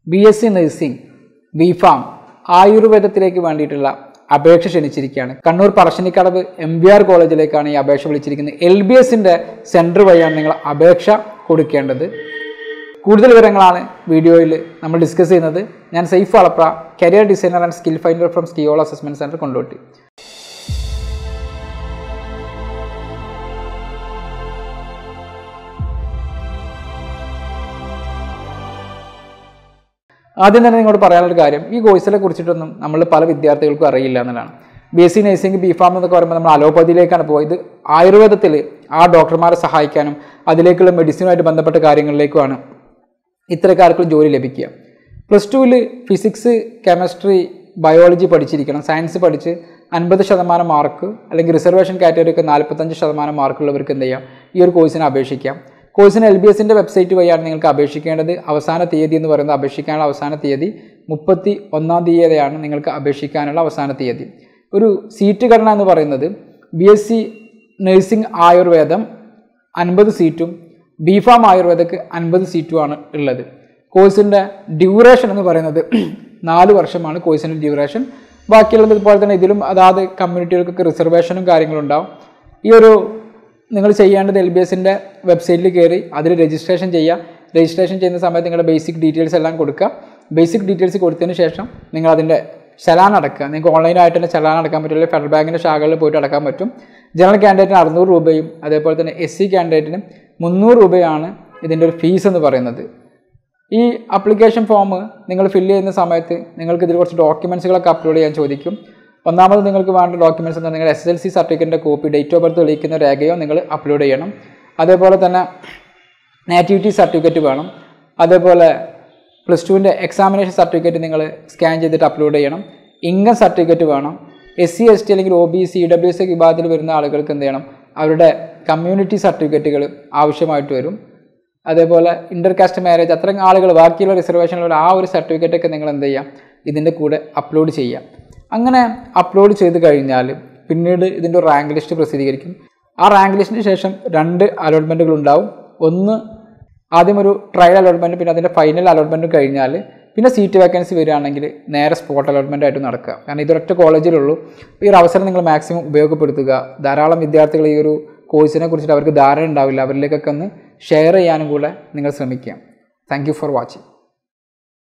B S C nursing B pharm ആയുർവേദത്തിലേക്ക് വേണ്ടിയിട്ടുള്ള അപേക്ഷ ക്ഷണിച്ചിരിക്കുകയാണ് Kannur Parassinikkadavu M B R കോളേജിലേക്കാണ് ഈ അപേക്ഷ വിളിച്ചിരിക്കുന്നത് എൽ ബി എസിൻ്റെ സെൻറ്റർ വഴിയാണ് നിങ്ങൾ അപേക്ഷ കൊടുക്കേണ്ടത് കൂടുതൽ വിവരങ്ങളാണ് വീഡിയോയിൽ നമ്മൾ ഡിസ്കസ് ചെയ്യുന്നത് ഞാൻ Saif Alapra career designer and skill finder from Skiol assessment centre Kondotty ആദ്യം തന്നെ നിങ്ങളോട് പറയാനുള്ള കാര്യം ഈ കോഴ്സിനെ കുറിച്ചിട്ടൊന്നും നമ്മൾ പല വിദ്യാർത്ഥികൾക്കും അറിയില്ല എന്നതാണ് B S C nursing B pharm എന്നൊക്കെ പറയുമ്പോൾ നമ്മൾ അലോപ്പതിയിലേക്കാണ് പോയത് ആയുർവേദത്തിൽ ആ ഡോക്ടർമാരെ സഹായിക്കാനും അതിലേക്കുള്ള മെഡിസിനുമായിട്ട് ബന്ധപ്പെട്ട കാര്യങ്ങളിലേക്കുമാണ് ഇത്തരക്കാർക്കും ജോലി ലഭിക്കുക പ്ലസ് ടുവിൽ ഫിസിക്സ് കെമിസ്ട്രി ബയോളജി പഠിച്ചിരിക്കണം സയൻസ് പഠിച്ച് അൻപത് ശതമാനം മാർക്ക് അല്ലെങ്കിൽ റിസർവേഷൻ കാറ്റഗറിക്ക് നാൽപ്പത്തഞ്ച് ശതമാനം മാർക്കുള്ളവർക്ക് എന്ത് ചെയ്യാം ഈ ഒരു കോഴ്സിന് അപേക്ഷിക്കാം കോഴ്സിന് എൽ ബി എസിൻ്റെ വെബ്സൈറ്റ് വഴിയാണ് നിങ്ങൾക്ക് അപേക്ഷിക്കേണ്ടത് അവസാന തീയതി എന്ന് പറയുന്നത് അപേക്ഷിക്കാനുള്ള അവസാന തീയതി മുപ്പത്തി ഒന്നാം തീയതിയാണ് നിങ്ങൾക്ക് അപേക്ഷിക്കാനുള്ള അവസാന തീയതി ഒരു സീറ്റ് ഘടന എന്ന് പറയുന്നത് ബി എസ് സി നഴ്സിംഗ് ആയുർവേദം അൻപത് സീറ്റും ബി ഫാം ആയുർവേദക്ക് അൻപത് സീറ്റുമാണ് ഉള്ളത് കോഴ്സിൻ്റെ ഡ്യൂറേഷൻ എന്ന് പറയുന്നത് നാല് വർഷമാണ് കോഴ്സിൻ്റെ ഡ്യൂറേഷൻ ബാക്കിയുള്ളത് ഇതുപോലെ തന്നെ ഇതിലും അതാത് കമ്മ്യൂണിറ്റികൾക്കൊക്കെ റിസർവേഷനും കാര്യങ്ങളും ഉണ്ടാവും ഈ ഒരു നിങ്ങൾ ചെയ്യേണ്ടത് എൽ ബി എസിൻ്റെ വെബ്സൈറ്റിൽ കയറി അതിൽ രജിസ്ട്രേഷൻ ചെയ്യുക രജിസ്ട്രേഷൻ ചെയ്യുന്ന സമയത്ത് നിങ്ങളുടെ ബേസിക് ഡീറ്റെയിൽസ് എല്ലാം കൊടുക്കുക ബേസിക് ഡീറ്റെയിൽസ് കൊടുത്തതിന് ശേഷം നിങ്ങൾ അതിൻ്റെ ചലാൻ അടക്കുക നിങ്ങൾക്ക് ഓൺലൈനായിട്ട് തന്നെ ചലാൻ അടക്കാൻ പറ്റില്ല ഫെഡറൽ ബാങ്കിൻ്റെ ശാഖകളിൽ പോയിട്ട് അടക്കാൻ പറ്റും ജനറൽ ക്യാൻഡിഡേറ്റിന് അറുന്നൂറ് രൂപയും അതേപോലെ തന്നെ എസ് സി ക്യാൻഡിഡേറ്റിന് മുന്നൂറ് രൂപയാണ് ഇതിൻ്റെ ഒരു ഫീസ് എന്ന് പറയുന്നത് ഈ അപ്ലിക്കേഷൻ ഫോം നിങ്ങൾ ഫില്ല് ചെയ്യുന്ന സമയത്ത് നിങ്ങൾക്ക് ഇതിൽ കുറച്ച് ഡോക്യുമെൻറ്റ്സുകളൊക്കെ അപ്ലോഡ് ചെയ്യാൻ ചോദിക്കും ഒന്നാമത് നിങ്ങൾക്ക് വേണ്ട ഡോക്യുമെൻറ്റ്സ് എന്ന് നിങ്ങളുടെ എസ് എൽ സി സർട്ടിഫിക്കറ്റിൻ്റെ കോപ്പി ഡേറ്റ് ഓഫ് ബർത്ത് തെളിയിക്കുന്ന രേഖയോ നിങ്ങൾ അപ്ലോഡ് ചെയ്യണം അതേപോലെ തന്നെ നാറ്റിവിറ്റി സർട്ടിഫിക്കറ്റ് വേണം അതേപോലെ പ്ലസ് ടുവിൻ്റെ എക്സാമിനേഷൻ സർട്ടിഫിക്കറ്റ് നിങ്ങൾ സ്കാൻ ചെയ്തിട്ട് അപ്ലോഡ് ചെയ്യണം ഇൻകം സർട്ടിഫിക്കറ്റ് വേണം എസ് സി എസ് ടി അല്ലെങ്കിൽ O B C W S വിഭാഗത്തിൽ വരുന്ന ആളുകൾക്ക് എന്ത് ചെയ്യണം അവരുടെ കമ്മ്യൂണിറ്റി സർട്ടിഫിക്കറ്റുകൾ ആവശ്യമായിട്ട് വരും അതേപോലെ ഇൻ്റർകാസ്റ്റ് മാരേജ് അത്തരം ആളുകൾ ബാക്കിയുള്ള റിസർവേഷനിലുള്ള ആ ഒരു സർട്ടിഫിക്കറ്റൊക്കെ നിങ്ങൾ എന്ത് ചെയ്യാം ഇതിൻ്റെ കൂടെ അപ്ലോഡ് ചെയ്യാം അങ്ങനെ അപ്ലോഡ് ചെയ്ത് കഴിഞ്ഞാൽ പിന്നീട് ഇതിൻ്റെ റാങ്ക് ലിസ്റ്റ് പ്രസിദ്ധീകരിക്കും ആ റാങ്ക് ലിസ്റ്റിന് ശേഷം രണ്ട് അലോട്ട്മെൻറ്റുകൾ ഉണ്ടാവും ഒന്ന് ആദ്യം ഒരു ട്രയൽ അലോട്ട്മെൻറ്റ് പിന്നെ അതിൻ്റെ ഫൈനൽ അലോട്ട്മെൻറ്റ് കഴിഞ്ഞാൽ പിന്നെ സീറ്റ് വേക്കൻസി വരികയാണെങ്കിൽ നേരെ സ്പോട്ട് അലോട്ട്മെൻ്റ് ആയിട്ട് നടക്കുക കാരണം ഇതൊരൊറ്റ കോളേജിലുള്ളൂ ഈ ഒരു അവസരം നിങ്ങൾ മാക്സിമം ഉപയോഗപ്പെടുത്തുക ധാരാളം വിദ്യാർത്ഥികൾ ഈ ഒരു കോഴ്സിനെ കുറിച്ചിട്ട് അവർക്ക് ധാരണ ഉണ്ടാവില്ല അവരിലേക്കൊക്കെ ഒന്ന് ഷെയർ ചെയ്യാനും കൂടെ നിങ്ങൾ ശ്രമിക്കുക താങ്ക് ഫോർ വാച്ചിങ്